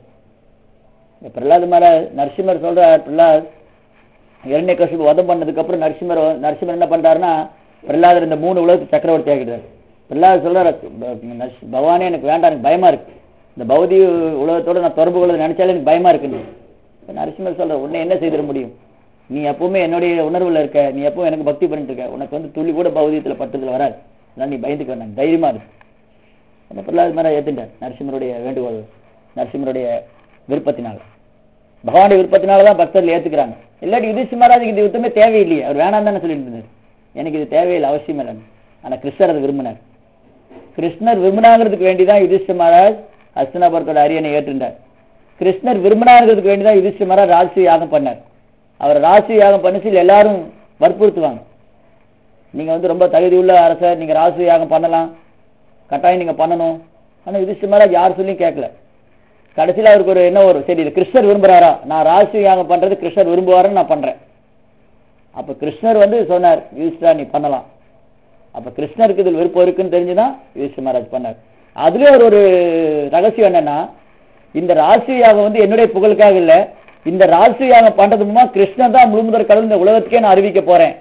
இந்த பிரகலாத் மகாராஜ் நரசிம்மர் சொல்றார் பிரகலாத் இரண்ய கசிப்பு வதம் பண்ணதுக்கு அப்புறம் நரசிம்மர் வ- நரசிம்மர் என்ன பண்றாருன்னா பிரகலாதர் இந்த மூணு உலகத்துக்கு சக்கரவர்த்தி ஆகிடுறாரு பிரகலாத் சொல்றாரு "ப- நரசி- பகவானே எனக்கு வேண்டாம் எனக்கு பயமா இருக்கு இந்த பௌதிக உலகத்தோட நான் தொடர்பு கொள்ள நினைச்சாலே எனக்கு பயமா இருக்குன்னு இப்ப நரசிம்மர் சொல்ற உன்னை என்ன செய்திட முடியும் நீ எப்பவுமே என்னுடைய உணர்வுல இருக்க நீ எப்பவும் எனக்கு பக்தி பண்ணிட்டு இருக்க உனக்கு வந்து துளி கூட பௌதியத்துல பட்டதுல வராது அதனால நீ பயந்துக்க வேண்டாம் தைரியமா இருக்கு என்ன பிரகலாத் மகாராஜ் ஏத்துட்டார் நரசிம்மருடைய வேண்டுகோள் நரசிம்மருடைய விருப்பத்தினால பகவானுடைய விருப்பத்தினால தான் பக்தர்கள் ஏத்துக்கிறாங்க இல்லாட்டி யுதிஷ்ட மகாராஜுக்கு இது யுத்தமே தேவையில்லையே அவர் வேணாம் தானே சொல்லிட்டு இருந்தார் எனக்கு இது தேவையில்லை அவசியம் இல்லைன்னு ஆனா கிருஷ்ணர் அதை விரும்பினார் கிருஷ்ணர் விரும்பினாங்கிறதுக்கு வேண்டிதான் யுதிஷ்ட மகாராஜ் ஹஸ்தனாபுரத்தோட அரியணை ஏற்றுண்டார் கிருஷ்ணர் விரும்பினாங்கிறதுக்கு வேண்டிதான் யுதிஷ்ட மகாராஜ் ராஜ்ய யாகம் பண்ணார் அவர் ராஜ்ய யாகம் பண்ணிச்சு எல்லாரும் வற்புறுத்துவாங்க நீங்க வந்து ரொம்ப தகுதி உள்ள அரசர் நீங்க ராஜ்ய யாகம் பண்ணலாம் கட்டாயம் நீங்க பண்ணணும் ஆனா யுதிஷ்ட மகாராஜ் யார் சொல்லியும் கேட்கல கடைசியில அவருக்கு ஒரு என்ன வரும் சரி இது கிருஷ்ணர் விரும்புறாரா நான் ராஜ்ய யாகம் பண்றது கிருஷ்ணர் விரும்புவாருன்னு நான் பண்றேன் அப்ப கிருஷ்ணர் வந்து சொன்னார் யுதிஷ்டா நீ பண்ணலாம் அப்ப கிருஷ்ணருக்கு இதில் விருப்பம் இருக்குன்னு தெரிஞ்சுதான் யுதிஷ்ட மகாராஜ் பண்ணார் அதுல ஒரு ஒரு ரகசியம் என்னன்னா இந்த ராசிய யாகம் வந்து என்னுடைய புகழுக்காக இல்ல இந்த ராசிய யாகம் பண்றது மூலமா கிருஷ்ணன் தான் முழுமுதற் கடவுள் இந்த உலகத்துக்கே நான் அறிவிக்க போறேன்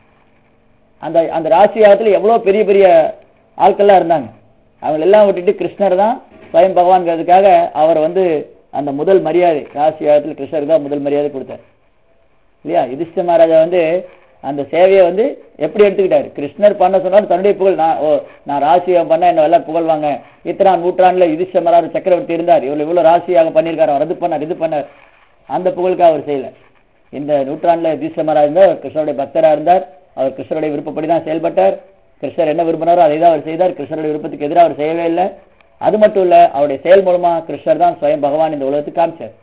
அந்த அந்த ராசி யாகத்துல எவ்வளவு பெரிய பெரிய ஆட்கள்லாம் இருந்தாங்க அவங்க எல்லாம் விட்டுட்டு கிருஷ்ணர் தான் ஸ்வயம் பகவான்கிறதுக்காக அவர் வந்து அந்த முதல் மரியாதை ராசி யாகத்துல கிருஷ்ணருக்கு தான் முதல் மரியாதை கொடுத்தார் இல்லையா யுதிஷ்ட மகாராஜா வந்து அந்த சேவையை வந்து எப்படி எடுத்துக்கிட்டாரு கிருஷ்ணர் பண்ண சொன்னாலும் தன்னுடைய புகழ் நான் ஓ நான் ராசியாக பண்ணா என்ன எல்லாம் புகழ்வாங்க இத்தனாம் நூற்றாண்டுல யுதிஷ்ட மகாராஜ் சக்கரவர்த்தி இருந்தார் இவ்வளவு இவ்வளவு ராசியாக பண்ணியிருக்காரு அவர் அது பண்ணார் இது பண்ணார் அந்த புகழுக்காக அவர் செய்யல இந்த நூற்றாண்டுல யுதிஷ்ட மகாராஜ் இருந்தார் அவர் கிருஷ்ணருடைய பக்தரா இருந்தார் அவர் கிருஷ்ணருடைய விருப்பப்படி தான் செயல்பட்டார் கிருஷ்ணர் என்ன விரும்பினாரோ அதை தான் அவர் செய்தார் கிருஷ்ணருடைய விருப்பத்துக்கு எதிராக அவர் செய்யவே இல்லை அது மட்டும் இல்ல அவருடைய செயல் மூலமா கிருஷ்ணர் தான் ஸ்வயம் பகவான் இந்த உலகத்துக்கு காமிச்சார்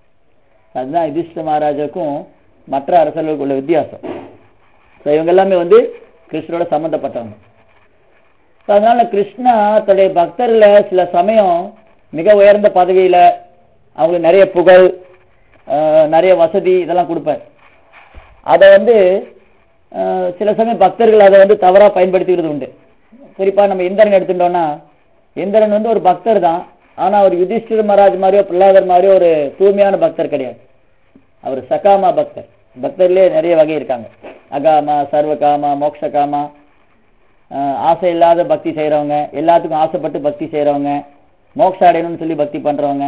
அதுதான் யுதிஷ்ட மகாராஜாவுக்கும் மற்ற அரசர்களுக்கு உள்ள வித்தியாசம் ஸோ இவங்க எல்லாமே வந்து கிருஷ்ணரோட சம்மந்தப்பட்டவங்க So, அதனால கிருஷ்ணா தன்னுடைய பக்தர்ல சில சமயம் மிக உயர்ந்த பதவியில அவங்களுக்கு நிறைய புகழ் ஆஹ், நிறைய வசதி இதெல்லாம் கொடுப்பார் அதை வந்து ஆஹ், சில சமயம் பக்தர்கள் அதை வந்து தவறா பயன்படுத்திக்கிறது உண்டு குறிப்பா நம்ம இந்திரன் எடுத்துட்டோம்னா இந்திரன் வந்து ஒரு பக்தர் தான் ஆனா அவர் யுதிஷ்டிர மகாராஜ் மாதிரியோ பிரகலாதர் மாதிரியோ ஒரு தூய்மையான பக்தர் கிடையாது அவர் சகாமா பக்தர் பக்தர்லயே நிறைய வகை இருக்காங்க அகாமா சர்வகாமா மோக்ஷகாமா ஆஹ் ஆசை இல்லாத பக்தி செய்றவங்க எல்லாத்துக்கும் ஆசைப்பட்டு பக்தி செய்றவங்க மோட்ச அடையணும்னு சொல்லி பக்தி பண்றவங்க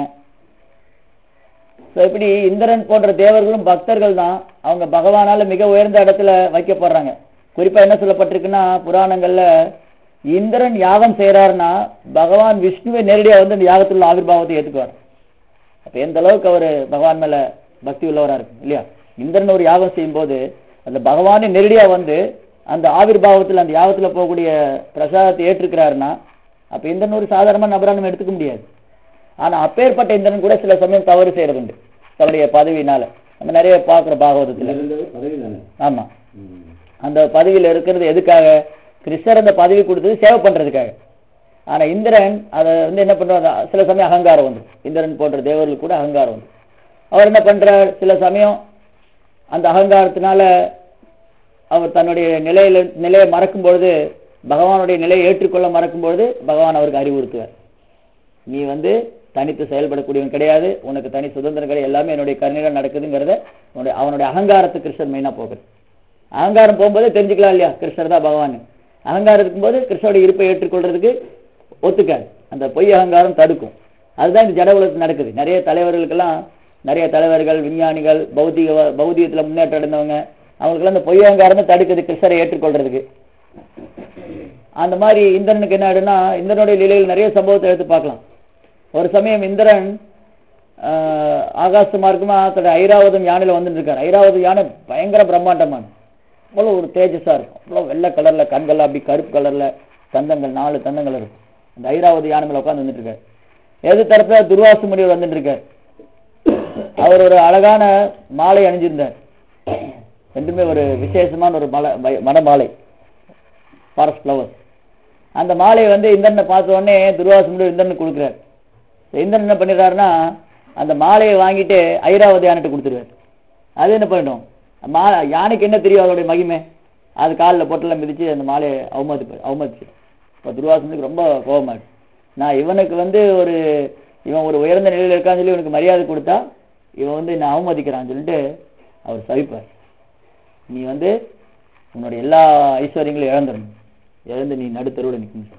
ஸோ இப்படி இந்திரன் போன்ற தேவர்களும் பக்தர்கள் தான் அவங்க பகவானால மிக உயர்ந்த இடத்துல வைக்கப்படுறாங்க குறிப்பா என்ன சொல்லப்பட்டிருக்குன்னா புராணங்கள்ல இந்திரன் யாகம் செய்யறாருன்னா பகவான் விஷ்ணுவை நேரடியா வந்து அந்த யாகத்தில் உள்ள ஆவிர்வாவத்தை ஏத்துக்குவார் அப்ப எந்த அளவுக்கு அவர் பகவான் மேல பக்தி உள்ளவரா இருக்கும் இல்லையா இந்திரன் ஒரு யாகம் செய்யும் போது அந்த பகவானே நேரடியா வந்து அந்த ஆவிர்பாவத்தில் அந்த யாகத்துல போகக்கூடிய பிரசாதத்தை ஏற்றுக்கிறாருன்னா அப்ப இந்திரன் ஒரு சாதாரணமான நபரா நம்ம எடுத்துக்க முடியாது ஆனா அப்பேற்பட்ட இந்திரன் கூட சில சமயம் தவறு செய்யறது உண்டு தன்னுடைய பதவியினால நம்ம நிறைய பாக்குற பாகவதத்துல இருந்தது பதவி தானே ஆமா ம். அந்த பதவியில இருக்கிறது எதுக்காக கிருஷ்ணர் அந்த பதவி கொடுத்தது சேவை பண்றதுக்காக ஆனா இந்திரன் அதை வந்து என்ன பண்றாரு சில சமயம் அகங்காரம் வந்து இந்திரன் போன்ற தேவர்களுக்கு கூட அகங்காரம் வந்து அவர் என்ன பண்றார் சில சமயம் அந்த அகங்காரத்தினால அவர் தன்னுடைய நிலையில நிலையை மறக்கும் பொழுது பகவானுடைய நிலையை ஏற்றுக்கொள்ள மறக்கும் பொழுது பகவான் அவருக்கு அறிவுறுத்துவார் நீ வந்து தனித்து செயல்படக்கூடியவன் கிடையாது உனக்கு தனி சுதந்திரம் கிடையாது எல்லாமே என்னுடைய கருணையில நடக்குதுங்கிறத உன்னுடைய அவனுடைய அகங்காரத்துக்கு கிருஷ்ணர் மெயினா போகுது அகங்காரம் போகும்போது தெரிஞ்சுக்கலாம் இல்லையா கிருஷ்ணர் தான் பகவான் அகங்காரம் இருக்கும்போது கிருஷ்ணருடைய இருப்பை ஏற்றுக்கொள்றதுக்கு ஒத்துக்காது அந்த பொய் அகங்காரம் தடுக்கும் அதுதான் இந்த ஜட உலகத்தில் நடக்குது நிறைய தலைவர்களுக்கெல்லாம் நிறைய தலைவர்கள் விஞ்ஞானிகள் பௌதிக பௌதிகத்துல முன்னேற்றம் அடைந்தவங்க அவங்களுக்கெல்லாம் இந்த பொய் அகங்காரம் தான் தடுக்குது கிருஷ்ணரை ஏற்றுக்கொள்றதுக்கு அந்த மாதிரி இந்திரனுக்கு என்ன ஆயிடுனா இந்திரனுடைய நிலையில் நிறைய சம்பவத்தை எடுத்து பார்க்கலாம் ஒரு சமயம் இந்திரன் ஆஹ், ஆகாச மார்க்கமா தன்னுடைய ஐராவதம் யானையில வந்துட்டு இருக்காரு ஐராவதம் யானை பயங்கர பிரம்மாண்டமான அவ்வளவு ஒரு தேஜஸா இருக்கும் அவ்வளவு வெள்ளை கலர்ல கண்கள் அப்படி கருப்பு கலர்ல தந்தங்கள் நாலு தந்தங்கள் இருக்கும் அந்த ஐராவதி யானை மேல உட்கார்ந்து வந்துட்டு இருக்காரு எது தரப்புல துர்வாசு முனிவர் வந்துட்டு இருக்காரு அவர் ஒரு அழகான மாலை அணிஞ்சிருந்தார் ரெண்டுமே ஒரு விசேஷமான ஒரு மலை மன மாலை ஃபாரஸ்ட் ஃப்ளவர்ஸ் அந்த மாலையை வந்து இந்திரனை பார்த்த உடனே துர்வாசு முனிவர் இந்திரனுக்கு கொடுக்குறாரு இந்திரன் என்ன பண்ணிடுறாருன்னா அந்த மாலையை வாங்கிட்டு ஐராவதி யானைட்டு கொடுத்துருவாரு அது என்ன பண்ணிடும் மா யானைக்கு என்ன தெரியும் அதோடைய மகிமை அது காலில் போட்டெல்லாம் மிதிச்சு அந்த மாலையை அவமதிப்பு அவமதிச்சு இப்போ துர்வாசனுக்கு ரொம்ப கோபமா இருக்கு நான் இவனுக்கு வந்து ஒரு இவன் ஒரு உயர்ந்த நிலையில் இருக்கான்னு சொல்லி இவனுக்கு மரியாதை கொடுத்தா இவன் வந்து என்னை அவமதிக்கிறான்னு சொல்லிட்டு அவர் சவிப்பார் நீ வந்து உன்னுடைய எல்லா ஐஸ்வர்யங்களையும் இழந்துடணும் இழந்து நீ நடுத்தருவில் நிற்கணும்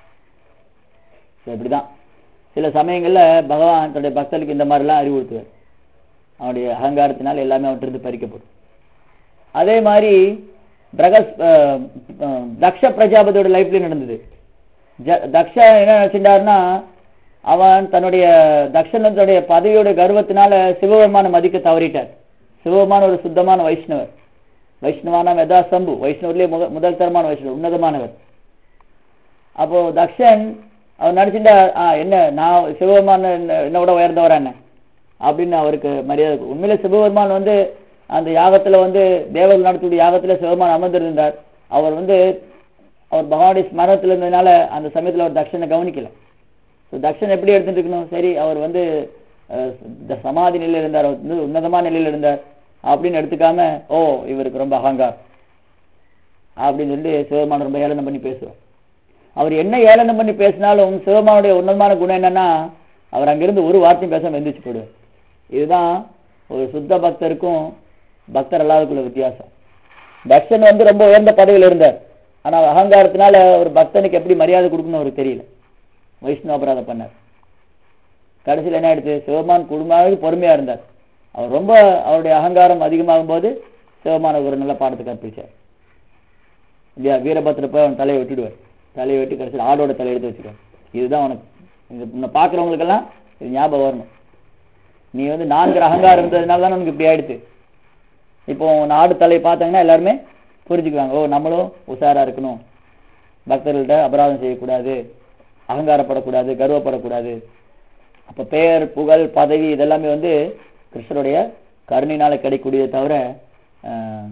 So, இப்படிதான் சில சமயங்கள்ல பகவான் தன்னுடைய பக்தர்களுக்கு இந்த மாதிரிலாம் அறிவுறுத்துவார் அவனுடைய அகங்காரத்தினால் எல்லாமே அவற்றிருந்து பறிக்கப்படும் அதே மாதிரி பிரகஸ் அஹ், அஹ், தக்ஷ பிரஜாபதியோட லைஃப்ல நடந்தது ஜ- தக்ஷ என்ன நினைச்சிட்டாருன்னா அவன் தன்னுடைய தக்ஷன் தன்னுடைய பதவியோட கர்வத்தினால சிவபெருமான மதிக்க தவறிட்டார் சிவபெருமான ஒரு சுத்தமான வைஷ்ணவர் வைஷ்ணவான மெதா சம்பு வைஷ்ணவர்லயே முத முதல் தரமான வைஷ்ணவர் உன்னதமானவர் அப்போ தக்ஷன் அவர் நினைச்சுட்டா ஆ என்ன நான் சிவபெருமான் என்ன- என்னோட உயர்ந்தவரா என்ன அப்படின்னு அவருக்கு மரியாதை கொடு- உண்மையில சிவபெருமான் வந்து அந்த யாகத்துல வந்து தேவர்கள் நடத்தக்கூடிய யாகத்துல சிவபெருமான் அமர்ந்திருந்தார் அவர் வந்து அவர் பகவானுடைய ஸ்மரணத்தில் இருந்ததுனால அந்த சமயத்துல அவர் தக்ஷனை கவனிக்கல ஸோ தக்ஷன் எப்படி எடுத்துட்டு இருக்கணும் சரி அவர் வந்து அஹ், இந்த சமாதி நிலையில் இருந்தார் அவர் வந்து உன்னதமான நிலையில் இருந்தார் அப்படின்னு எடுத்துக்காம ஓ இவருக்கு ரொம்ப அகங்காரம் அப்படின்னு சொல்லி சிவபெருமான் ரொம்ப ஏளனம் பண்ணி பேசுவார் அவர் என்ன ஏளனம் பண்ணி பேசினாலும் சிவபெருமானுடைய உன்னதமான குணம் என்னன்னா அவர் அங்கிருந்து ஒரு வார்த்தையும் பேசாம எந்திரிச்சு போயிடுவார் இதுதான் ஒரு சுத்த பக்தருக்கும் பக்தர் அல்லாதக்குள்ள வித்தியாசம் தக்ஷன் வந்து ரொம்ப உயர்ந்த பதவியில் இருந்தார் ஆனா அவர் அகங்காரத்தினால ஒரு பக்தனுக்கு எப்படி மரியாதை கொடுக்கணும் அவருக்கு தெரியல வைஷ்ணவ அபராதம் பண்ணார் கடைசியில் என்ன ஆயிடுச்சு சிவபெருமான் குடும்பமாக பொறுமையா இருந்தார் அவர் ரொம்ப அவருடைய அகங்காரம் அதிகமாகும் போது சிவபெருமான ஒரு நல்ல பாடத்தை கற்பிச்சார் இல்லையா வீரபத்திர போய் அவன் தலையை வெட்டிடுவார் தலையை வெட்டி கடைசியில் ஆடோட தலையை எடுத்து வச்சுக்குவார் இதுதான் உனக்கு இந்த உன்னை பார்க்குறவங்களுக்கெல்லாம் இது ஞாபகம் வரணும் நீ வந்து நான்கு அகங்காரம் இருந்ததுனால தான் உனக்கு இப்படி ஆயிடுச்சு இப்போ உன் ஆடு தலையை பார்த்தாங்கன்னா எல்லாருமே புரிஞ்சுக்குவாங்க ஓ நம்மளும் உஷாரா இருக்கணும் பக்தர்கள்ட்ட அபராதம் செய்யக்கூடாது அகங்காரப்படக்கூடாது கர்வப்படக்கூடாது அப்ப பெயர் புகழ் பதவி இதெல்லாமே வந்து கிருஷ்ணருடைய கருணையினால கிடைக்கூடியதை தவிர ஆஹ்,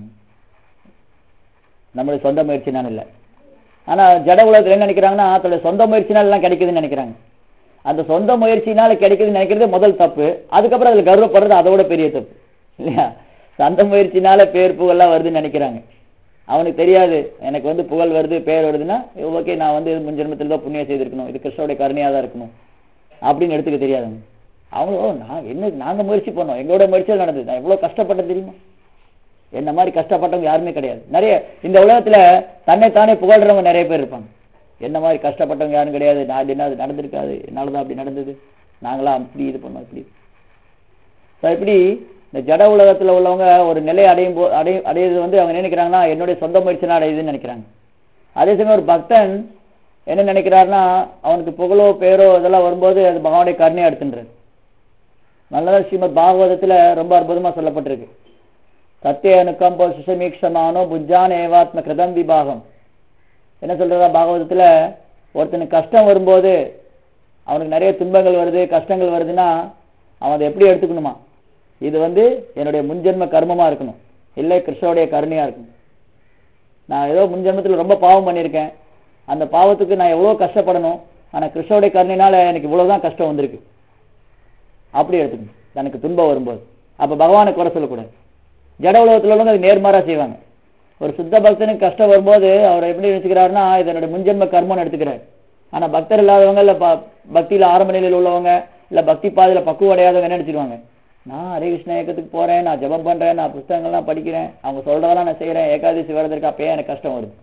நம்மளுடைய சொந்த முயற்சினால இல்லை ஆனா ஜட உலகத்துல என்ன நினைக்கிறாங்கன்னா தன்னுடைய சொந்த முயற்சினால எல்லாம் கிடைக்குதுன்னு நினைக்கிறாங்க அந்த சொந்த முயற்சினால கிடைக்குதுன்னு நினைக்கிறது முதல் தப்பு அதுக்கப்புறம் அதுல கர்வப்படுறது அதோட பெரிய தப்பு இல்லையா சொந்த முயற்சினால பேர் புகழ்லாம் வருதுன்னு நினைக்கிறாங்க அவனுக்கு தெரியாது எனக்கு வந்து புகழ் வருது பேர் வருதுன்னா ஓகே நான் வந்து முன் ஜென்மத்தில் தான் புண்ணியம் செய்திருக்கணும் இது கிருஷ்ணருடைய கருணையா தான் இருக்கணும் அப்படின்னு எடுத்துக்க தெரியாது அவங்க ஓ நான் என்ன நாங்க முயற்சி பண்ணோம் எங்களோட முயற்சியில் நடந்தது நான் எவ்வளவு கஷ்டப்பட்டேன் தெரியுமா என்ன மாதிரி கஷ்டப்பட்டவங்க யாருமே கிடையாது நிறைய இந்த உலகத்துல தன்னைத்தானே புகழ்றவங்க நிறைய பேர் இருப்பாங்க என்ன மாதிரி கஷ்டப்பட்டவங்க யாரும் கிடையாது நான் இது என்ன அது நடந்திருக்காது என்னாலதான் அப்படி நடந்தது நாங்களாம் அப்படி இது பண்ணோம் இப்படி ஸோ இப்படி இந்த ஜட உலகத்துல உள்ளவங்க ஒரு நிலை அடையும் போ அடைய அடையிறது வந்து அவங்க என்ன நினைக்கிறாங்கன்னா என்னுடைய சொந்த முயற்சினால் அடையுதுன்னு நினைக்கிறாங்க அதே சமயம் ஒரு பக்தன் என்ன நினைக்கிறாருன்னா அவனுக்கு புகழோ பேரோ இதெல்லாம் வரும்போது அது பகவானுடைய கருணையா எடுத்துன்றது நல்லதா ஸ்ரீமத் பாகவதத்துல ரொம்ப அற்புதமா சொல்லப்பட்டிருக்கு சத்திய அனுக்கம்போ சுசமீக்ஷமானோ புஜான ஏவாத்ம கிருதம் விபாகம் என்ன சொல்றதா பாகவதத்துல ஒருத்தனுக்கு கஷ்டம் வரும்போது அவனுக்கு நிறைய துன்பங்கள் வருது கஷ்டங்கள் வருதுன்னா அவன் அதை எப்படி எடுத்துக்கணுமா இது வந்து என்னுடைய முன்ஜென்ம கர்மமா இருக்கணும் இல்லை கிருஷ்ணனுடைய கருணையா இருக்கணும் நான் ஏதோ முன்ஜென்மத்தில் ரொம்ப பாவம் பண்ணியிருக்கேன் அந்த பாவத்துக்கு நான் எவ்வளோ கஷ்டப்படணும் ஆனா கிருஷ்ணனுடைய கருணையினால எனக்கு இவ்வளவுதான் கஷ்டம் வந்திருக்கு அப்படி எடுத்துக்கணும் எனக்கு துன்பம் வரும்போது அப்ப பகவானை குறை சொல்லக்கூடாது ஜட உலகத்துல உள்ளவங்க அது நேர்மாறா செய்வாங்க ஒரு சுத்த பக்தனுக்கு கஷ்டம் வரும்போது அவர் எப்படி நினைச்சுக்கிறாருன்னா இது என்னோட முன்ஜென்ம கர்மம்னு எடுத்துக்கிறார் ஆனா பக்தர் இல்லாதவங்க இல்ல ப- பக்தியில ஆரம்ப நிலையில் உள்ளவங்க இல்ல பக்தி பாதையில பக்குவம் அடையாதவங்க என்ன நினைச்சிருவாங்க நான் ஹரே கிருஷ்ண இயக்கத்துக்கு போறேன் நான் ஜெபம் பண்றேன் நான் புஸ்தகங்கள்லாம் படிக்கிறேன் அவங்க சொல்றதெல்லாம் நான் செய்யறேன் ஏகாதசி விரதத்துக்கு அப்பயே எனக்கு கஷ்டம் வருது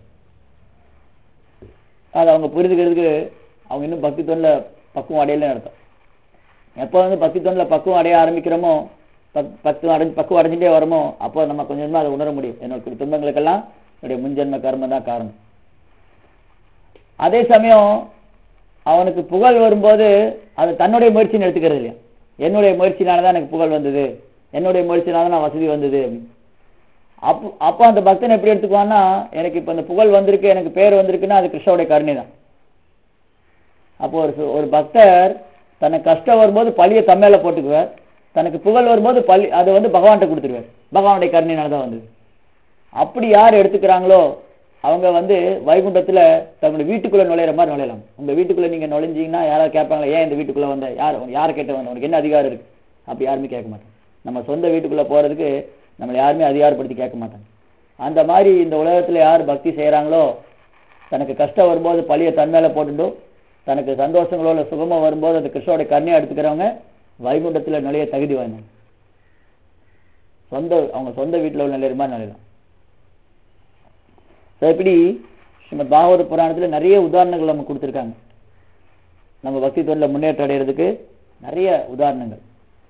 அது அவங்க புரிஞ்சுக்கிறதுக்கு அவங்க இன்னும் பக்தி தொண்டில் பக்குவம் அடையலன்னு அர்த்தம் எப்போ வந்து பக்தி தொண்டில் பக்குவம் அடைய ஆரம்பிக்கிறோமோ பக் பக்குவம் அடைஞ்சு பக்குவம் அடைஞ்சிட்டே வரமோ அப்போ நம்ம கொஞ்சம் கொஞ்சமா அதை உணர முடியும் என்னோட துன்பங்களுக்கெல்லாம் என்னுடைய முன்ஜென்ம கர்மம் தான் காரணம் அதே சமயம் அவனுக்கு புகழ் வரும்போது அது தன்னுடைய முயற்சின்னு எடுத்துக்கிறது இல்லையா என்னுடைய முயற்சினால தான் எனக்கு புகழ் வந்தது என்னுடைய முயற்சினால தான் நான் வசதி வந்தது அப்படின்னு. அப்போ அப்போ அந்த பக்தன் எப்படி எடுத்துக்குவான்னா எனக்கு இப்போ இந்த புகழ் வந்திருக்கு எனக்கு பேர் வந்திருக்குன்னா அது கிருஷ்ணனுடைய கருணை தான் அப்போ ஒரு சு- ஒரு பக்தர் தனக்கு கஷ்டம் வரும்போது பழியை தம்மேல போட்டுக்குவார் தனக்கு புகழ் வரும்போது பள்ளி அது வந்து பகவான்கிட்ட கொடுத்துருவார் பகவானுடைய கருணையினால தான் வந்தது அப்படி யார் எடுத்துக்கிறாங்களோ அவங்க வந்து வைகுண்டத்துல தங்களுடைய வீட்டுக்குள்ள நுழையிற மாதிரி நுழையலாம் உங்க வீட்டுக்குள்ள நீங்க நுழைஞ்சீங்கன்னா யாராவது கேட்பாங்களா ஏன் இந்த வீட்டுக்குள்ள வந்த யார் யார் கேட்ட வந்த உனக்கு என்ன அதிகாரம் இருக்கு அப்படி யாருமே கேட்க மாட்டாங்க நம்ம சொந்த வீட்டுக்குள்ள போறதுக்கு நம்மளை யாருமே அதிகாரப்படுத்தி கேட்க மாட்டாங்க அந்த மாதிரி இந்த உலகத்துல யார் பக்தி செய்யறாங்களோ தனக்கு கஷ்டம் வரும்போது பழிய தன் மேல போட்டுட்டு தனக்கு சந்தோஷங்களோ இல்ல சுகமோ வரும்போது அந்த கிருஷ்ணோட கருணையை எடுத்துக்கிறவங்க வைகுண்டத்துல நுழைய தகுதி வாய்ந்தவங்க சொந்த அவங்க சொந்த வீட்டுல உள்ள நிலையிற மாதிரி நிலையலாம் So, இப்படி ஸ்ரீமத் பாகவத புராணத்துல நிறைய உதாரணங்கள் நம்ம கொடுத்துருக்காங்க நம்ம பக்தி தொழில முன்னேற்றம் அடைகிறதுக்கு நிறைய உதாரணங்கள்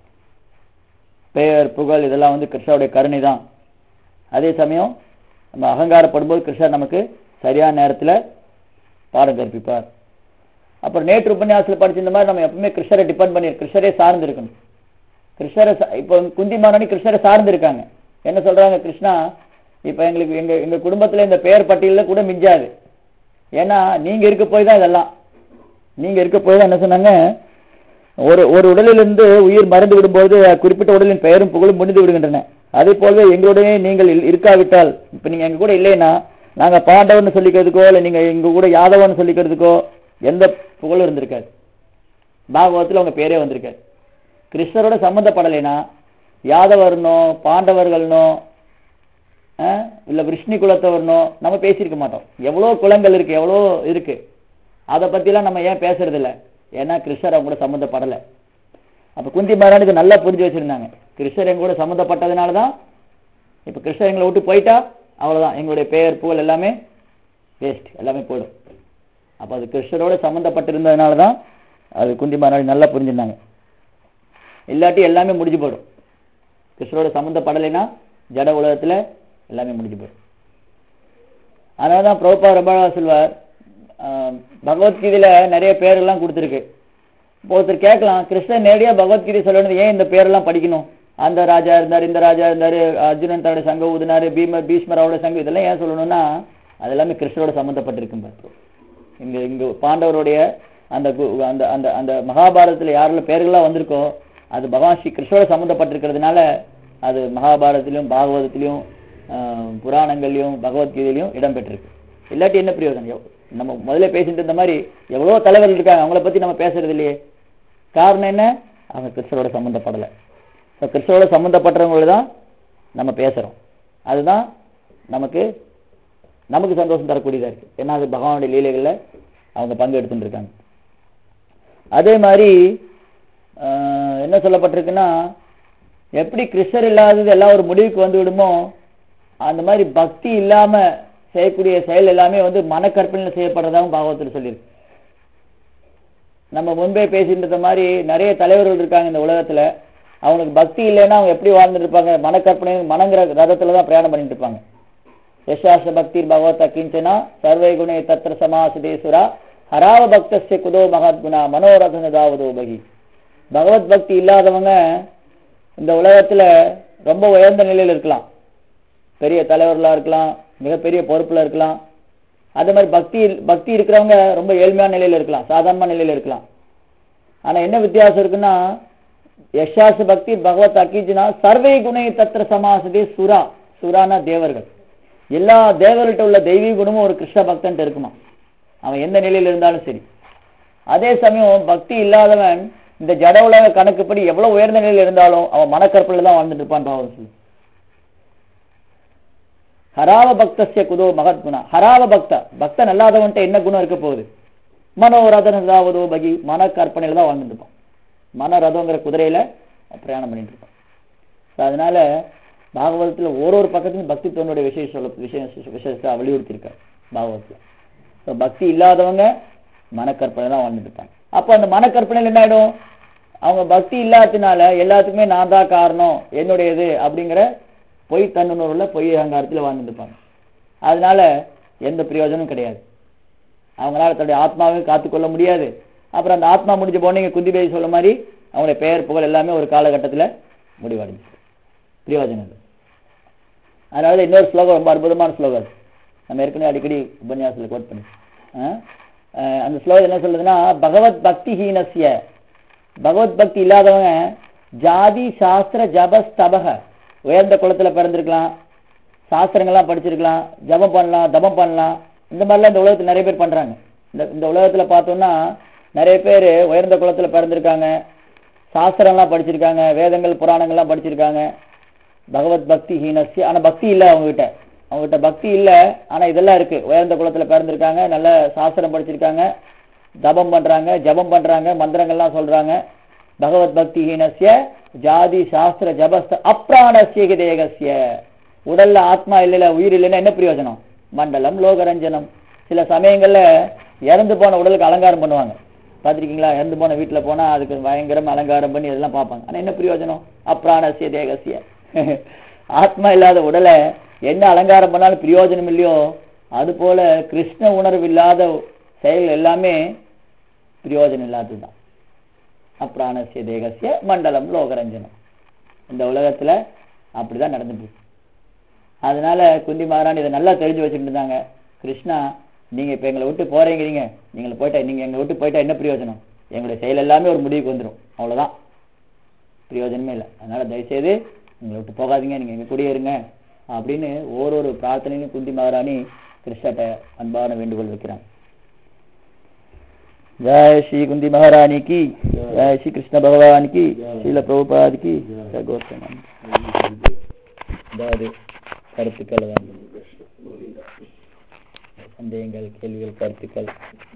பெயர் புகழ் இதெல்லாம் வந்து கிருஷ்ணருடைய கருணை தான் அதே சமயம் நம்ம அகங்காரப்படும்போது கிருஷ்ணர் நமக்கு சரியான நேரத்துல பாடம் கற்பிப்பார் அப்புறம் நேற்று உபன்யாசத்தில் படிச்சிருந்த மாதிரி நம்ம எப்பவுமே கிருஷ்ணரை டிபெண்ட் பண்ணி கிருஷ்ணரே சார்ந்து இருக்கணும் கிருஷ்ணரை சா- இப்போ குந்தி மகாராணி கிருஷ்ணரை சார்ந்து இருக்காங்க என்ன சொல்றாங்க கிருஷ்ணா இப்போ எங்களுக்கு எங்க எங்க குடும்பத்துல இந்த பெயர் பட்டியலில் கூட மிஞ்சாது ஏன்னா நீங்க இருக்க போய் தான் இதெல்லாம் நீங்க இருக்க போய் தான் என்ன சொன்னாங்க ஒரு ஒரு உடலிலிருந்து உயிர் மறந்து விடும்போது குறிப்பிட்ட உடலின் பெயரும் புகழும் முடிந்து விடுகின்றன அதே போலவே எங்களுடைய நீங்கள் இல்- இருக்காவிட்டால் இப்ப நீங்க எங்க கூட இல்லைன்னா நாங்க பாண்டவன்னு சொல்லிக்கிறதுக்கோ இல்ல நீங்க எங்க கூட யாதவன்னு சொல்லிக்கிறதுக்கோ எந்த புகழும் இருந்திருக்காது பாகவத்துல உங்க பேரே வந்திருக்காது கிருஷ்ணரோட சம்மந்தப்படலைன்னா யாதவர்னோ பாண்டவர்கள்னோ அஹ், இல்ல விஷ்ணு குலத்தவர்னோ நம்ம பேசியிருக்க மாட்டோம் எவ்வளோ குலங்கள் இருக்கு எவ்வளோ இருக்கு அதை பத்திலாம் நம்ம ஏன் பேசுறது இல்ல ஏன்னா கிருஷ்ணர் அவங்க கூட சம்மந்தப்படலை அப்ப குந்தி மகாராணிக்கு நல்லா புரிஞ்சு வச்சிருந்தாங்க கிருஷ்ணர் எங்க கூட சம்மந்தப்பட்டதுனால தான் இப்ப கிருஷ்ணர் எங்களை விட்டு போயிட்டா அவ்வளவுதான் எங்களுடைய பெயர் புகழ் எல்லாமே வேஸ்ட் எல்லாமே போயிடும் அப்ப அது கிருஷ்ணரோட சம்மந்தப்பட்டிருந்ததுனால தான் அது குந்தி மகாராணி நல்லா புரிஞ்சிருந்தாங்க இல்லாட்டி எல்லாமே முடிஞ்சு போயிடும் கிருஷ்ணரோட சம்மந்தப்படலைன்னா ஜட உலகத்துல எல்லாமே முடிஞ்சு போயிடும் அதனால தான் பிரபுபா ரொம்ப அழகா சொல்வார் ஆஹ், பகவத்கீதையில நிறைய பேரெல்லாம் கொடுத்துருக்கு இப்போ ஒருத்தர் கேட்கலாம் கிருஷ்ணன் நேரடியா பகவத்கீதை சொல்லணும் ஏன் இந்த பேரெல்லாம் படிக்கணும் அந்த ராஜா இருந்தார் இந்த ராஜா இருந்தாரு அர்ஜுனன் தன்னோட சங்கம் ஊதினாரு பீமர் பீஷ்மராவோட சங்கம் இதெல்லாம் ஏன் சொல்லணும்னா அது எல்லாமே கிருஷ்ணரோட சம்மந்தப்பட்டிருக்கும் பாரு. இங்க இங்க பாண்டவருடைய அந்த கு- அந்த அந்த அந்த மகாபாரதத்துல யாரெல்லாம் பேர்கள்லாம் வந்திருக்கோ அது பகவான் ஸ்ரீ கிருஷ்ணரோட சம்மந்தப்பட்டிருக்கிறதுனால அது மகாபாரதத்திலும் பாகவதத்திலும் ஆஹ், புராணங்கள்லயும் பகவத்கீதையிலும் இடம்பெற்றிருக்கு இல்லாட்டி என்ன பிரயோஜனம் எவ்- நம்ம முதல்ல பேசிட்டு இருந்த மாதிரி எவ்வளவோ தலைவர்கள் இருக்காங்க அவங்கள பத்தி நம்ம பேசுறது இல்லையே காரணம் என்ன அவங்க கிருஷ்ணரோட சம்மந்தப்படலை ஸோ கிருஷ்ணரோட சம்மந்தப்பட்டவங்கள தான் நம்ம பேசுறோம் அதுதான் நமக்கு நமக்கு சந்தோஷம் தரக்கூடியதா இருக்கு ஏன்னா அது பகவானுடைய லீலைகள்ல அவங்க பங்கு எடுத்துட்டு இருக்காங்க அதே மாதிரி ஆஹ், என்ன சொல்லப்பட்டிருக்குன்னா எப்படி கிருஷ்ணர் இல்லாதது எல்லாம் ஒரு முடிவுக்கு வந்து விடுமோ அந்த மாதிரி பக்தி இல்லாம செய்யக்கூடிய செயல் எல்லாமே வந்து மனக்கற்பனையில் செய்யப்படுறதாகவும் பாகவத்தில் சொல்லியிருக்கு நம்ம முன்பே பேசிட்டு இருந்த மாதிரி நிறைய தலைவர்கள் இருக்காங்க இந்த உலகத்துல அவங்களுக்கு பக்தி இல்லைன்னா அவங்க எப்படி வாழ்ந்துட்டு இருப்பாங்க மனக்கற்பனை மனங்கிற ரதத்துல தான் பிரயாணம் பண்ணிட்டு இருப்பாங்க யசாச பக்தி பகவத் கிஞ்சனா சர்வை குணே தத்திர சமாசுதேசுரா ஹராவ பக்தஸ்ய குதோ மகாத்குணா மனோரதன தாவதோ பகி பகவத் பக்தி இல்லாதவங்க இந்த உலகத்துல ரொம்ப உயர்ந்த நிலையில இருக்கலாம் பெரிய தலைவர்களா இருக்கலாம் மிகப்பெரிய பொறுப்புல இருக்கலாம் அதே மாதிரி பக்தி பக்தி இருக்கிறவங்க ரொம்ப ஏழ்மையான நிலையில இருக்கலாம் சாதாரணமான நிலையில இருக்கலாம் ஆனா என்ன வித்தியாசம் இருக்குன்னா யஷாசு பக்தி பகவத் அக்கீஜினா சர்வே குணை தத்திர சமாசதே சுரா சுரானா தேவர்கள் எல்லா தேவர்கள்ட்ட உள்ள தெய்வீக குணமும் ஒரு கிருஷ்ண பக்தன்ட்டு இருக்குமா அவன் எந்த நிலையில இருந்தாலும் சரி அதே சமயம் பக்தி இல்லாதவன் இந்த ஜட உலக கணக்குப்படி எவ்வளவு உயர்ந்த நிலையில இருந்தாலும் அவன் மனக்கற்பல தான் வாழ்ந்துட்டு இருப்பான் பாவம் சொல்லி ஹராவ பக்தசிய குதோ மகத் குணா ஹராவ பக்த பக்தன் அல்லாதவன்ட்ட என்ன குணம் இருக்க போகுது மனோரதன தாவதோ பகி மன கற்பனையில தான் வாழ்ந்துட்டு இருப்பான் மன ரதங்கிற குதிரையில பிரயாணம் பண்ணிட்டு இருப்பான் So, அதனால பாகவதத்துல ஒரு ஒரு பக்கத்துலையும் பக்தி தோனுடைய விசேஷ சொல்ல விசேஷ விசேஷத்தை வலியுறுத்தியிருக்காரு பாகவதத்துல ஸோ பக்தி இல்லாதவங்க மனக்கற்பனை தான் வாழ்ந்துட்டு இருப்பாங்க அப்போ அந்த மனக்கற்பனையில் என்ன ஆயிடும் அவங்க பக்தி இல்லாததுனால எல்லாத்துக்குமே நான் தான் காரணம் என்னுடையது அப்படிங்கிற பொய் தன்னுணர்வுல பொய் அகங்காரத்தில் வாழ்ந்துட்டு இருப்பாங்க அதனால எந்த பிரயோஜனமும் கிடையாது அவங்களால தன்னுடைய ஆத்மாவையும் காத்துக்கொள்ள முடியாது அப்புறம் அந்த ஆத்மா முடிஞ்ச போன நீங்க குந்தி பேசி சொல்ல மாதிரி அவங்களுடைய பெயர் புகழ் எல்லாமே ஒரு காலகட்டத்துல முடிவடைஞ்சு பிரயோஜனம் இல்லை அதனால இன்னொரு ஸ்லோகம் ரொம்ப அற்புதமான ஸ்லோகம் அது. நம்ம ஏற்கனவே அடிக்கடி உபன்யாசத்தில் கோட் பண்ணி ஆ? அஹ் அந்த ஸ்லோகம் என்ன சொல்லுதுன்னா பகவத் பக்தி ஹீனஸ்ய பகவத் பக்தி இல்லாதவங்க ஜாதி சாஸ்திர ஜப ஸ்தபக உயர்ந்த குலத்துல பிறந்திருக்கலாம் சாஸ்திரங்கள்லாம் படிச்சிருக்கலாம் ஜபம் பண்ணலாம் தபம் பண்ணலாம் இந்த மாதிரிலாம் இந்த உலகத்துல நிறைய பேர் பண்றாங்க இந்த இந்த உலகத்துல பார்த்தோம்னா நிறைய பேர் உயர்ந்த குலத்துல பிறந்திருக்காங்க சாஸ்திரம்லாம் படிச்சிருக்காங்க வேதங்கள் புராணங்கள்லாம் படிச்சிருக்காங்க பகவத் பக்தி ஹீனஸ்ய ஆனா பக்தி இல்ல அவங்க கிட்ட அவங்க கிட்ட பக்தி இல்ல ஆனா இதெல்லாம் இருக்கு உயர்ந்த குலத்துல பிறந்திருக்காங்க நல்ல சாஸ்திரம் படிச்சிருக்காங்க தபம் பண்றாங்க ஜபம் பண்றாங்க மந்திரங்கள்லாம் சொல்றாங்க பகவத் பக்தி ஹீனஸ்ய ஜாதி சாஸ்திர ஜபஸ்த அப்ராணசிய தேகசிய உடல்ல ஆத்மா இல்லைல உயிர் இல்லைன்னா என்ன பிரயோஜனம் மண்டலம் லோகரஞ்சனம் சில சமயங்கள்ல இறந்து போன உடலுக்கு அலங்காரம் பண்ணுவாங்க பார்த்திருக்கீங்களா இறந்து போன வீட்டுல போனா அதுக்கு பயங்கரம் அலங்காரம் பண்ணி இதெல்லாம் பார்ப்பாங்க ஆனா என்ன பிரயோஜனம் அப்ராணசிய தேகசிய ஆத்மா இல்லாத உடலை என்ன அலங்காரம் பண்ணாலும் பிரயோஜனம் இல்லையோ அது போல கிருஷ்ண உணர்வு இல்லாத செயல் எல்லாமே பிரயோஜனம் இல்லாததுதான் அப்ராணசிய தேகசிய மண்டலம் லோகரஞ்சனம் இந்த உலகத்துல அப்படிதான் நடந்துட்டு இருக்கு அதனால குந்தி மகாராணி இதை நல்லா தெரிஞ்சு வச்சுட்டு இருந்தாங்க கிருஷ்ணா நீங்க இப்ப எங்களை விட்டு போறீங்கிறீங்க நீங்க போயிட்டா நீங்க எங்களை விட்டு போயிட்டா என்ன பிரயோஜனம் எங்களுடைய செயல் எல்லாமே ஒரு முடிவுக்கு வந்துடும் அவ்வளவுதான் பிரயோஜனமே இல்லை அதனால தயவுசெய்து எங்களை விட்டு போகாதீங்க நீங்க எங்க கூடயே இருங்க அப்படின்னு ஓரொரு பிரார்த்தனையும் குந்தி மகாராணி கிருஷ்ணட்ட அன்பான வேண்டுகோள் வைக்கிறாங்க जय श्री कुंती महारानी की जय श्री कृष्ण भगवान की श्रील प्रभुपाद की जय गोस्वामी அதாவது கருத்துக்கள் வந்து சந்தேகங்கள் கேள்விகள் கருத்துக்கள்